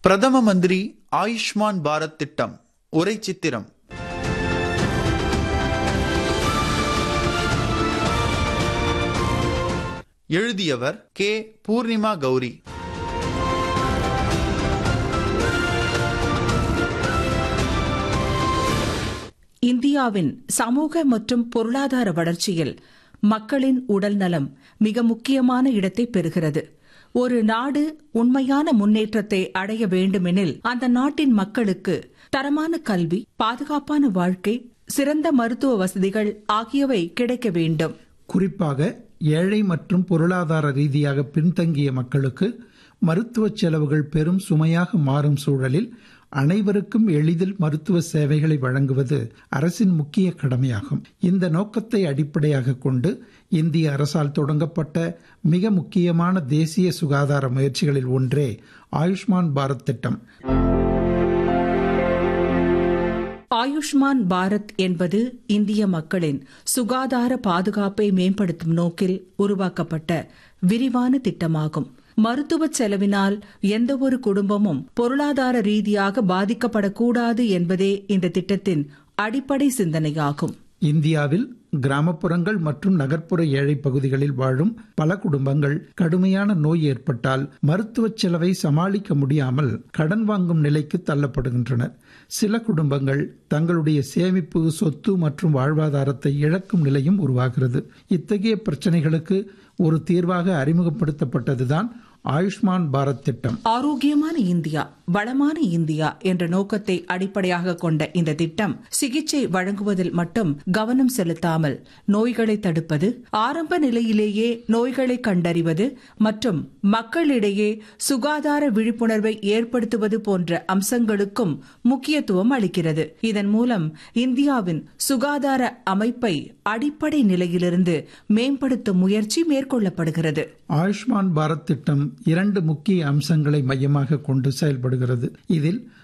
பிரதம மந்திரி ஆயுஷ்மான் பாரத் திட்டம் உரை சித்திரம் எழுதியவர் கே பூர்ணிமா கௌரி இந்தியாவின் சமூக மற்றும் பொருளாதார வளர்ச்சியில் மக்களின் உடல் நலம் மிக முக்கியமான இடத்தை பெறுகிறது ஒரு நாடு உண்மையான முன்னேற்றத்தை அடைய வேண்டுமெனில் அந்த நாட்டின் மக்களுக்கு தரமான கல்வி பாதுகாப்பான வாழ்க்கை சிறந்த மருத்துவ வசதிகள் ஆகியவை கிடைக்க வேண்டும் குறிப்பாக ஏழை மற்றும் பொருளாதார ரீதியாக பின்தங்கிய மக்களுக்கு மருத்துவ செலவுகள் பெரும் சுமையாக மாறும் சூழலில் அனைவருக்கும் எளிதில் மருத்துவ சேவைகளை வழங்குவது அரசின் முக்கிய கடமையாகும் இந்த நோக்கத்தை அடிப்படையாக கொண்டு இந்திய அரசால் தொடங்கப்பட்ட மிக முக்கியமான தேசிய சுகாதார முயற்சிகளில் ஒன்றே ஆயுஷ்மான் பாரத் திட்டம் ஆயுஷ்மான் பாரத் என்பது இந்திய மக்களின் சுகாதார பாதுகாப்பை மேம்படுத்தும் நோக்கில் உருவாக்கப்பட்ட விரிவான திட்டமாகும் மருத்துவ செலவினால் எந்தவொரு குடும்பமும் பொருளாதார ரீதியாக பாதிக்கப்படக்கூடாது என்பதே இந்த திட்டத்தின் அடிப்படை சிந்தனையாகும் இந்தியாவில் கிராமப்புறங்கள் மற்றும் நகர்ப்புற ஏழை பகுதிகளில் வாழும் பல குடும்பங்கள் கடுமையான நோய் ஏற்பட்டால் மருத்துவ செலவை சமாளிக்க முடியாமல் கடன் வாங்கும் நிலைக்கு தள்ளப்படுகின்றனர் சில குடும்பங்கள் தங்களுடைய சேமிப்பு சொத்து மற்றும் வாழ்வாதாரத்தை இழக்கும் நிலையும் உருவாகிறது இத்தகைய பிரச்சனைகளுக்கு ஒரு தீர்வாக அறிமுகப்படுத்தப்பட்டதுதான் ஆயுஷ்மான் பாரத் திட்டம் ஆரோக்கியமான இந்தியா வளமான இந்தியா என்ற நோக்கத்தை அடிப்படையாக கொண்ட இந்த திட்டம் சிகிச்சை வழங்குவதில் மட்டும் கவனம் செலுத்தாமல் நோய்களை தடுப்பது ஆரம்ப நிலையிலேயே நோய்களை கண்டறிவது மற்றும் மக்களிடையே சுகாதார விழிப்புணர்வை ஏற்படுத்துவது போன்ற அம்சங்களுக்கும் முக்கியத்துவம் அளிக்கிறது இதன் மூலம் இந்தியாவின் சுகாதார அமைப்பை அடிப்படை நிலையிலிருந்து மேம்படுத்தும் முயற்சி மேற்கொள்ளப்படுகிறது ஆயுஷ்மான் பாரத் திட்டம் இரண்டு முக்கிய அம்சங்களை மையமாக கொண்டு செயல்படுகிறது இதில்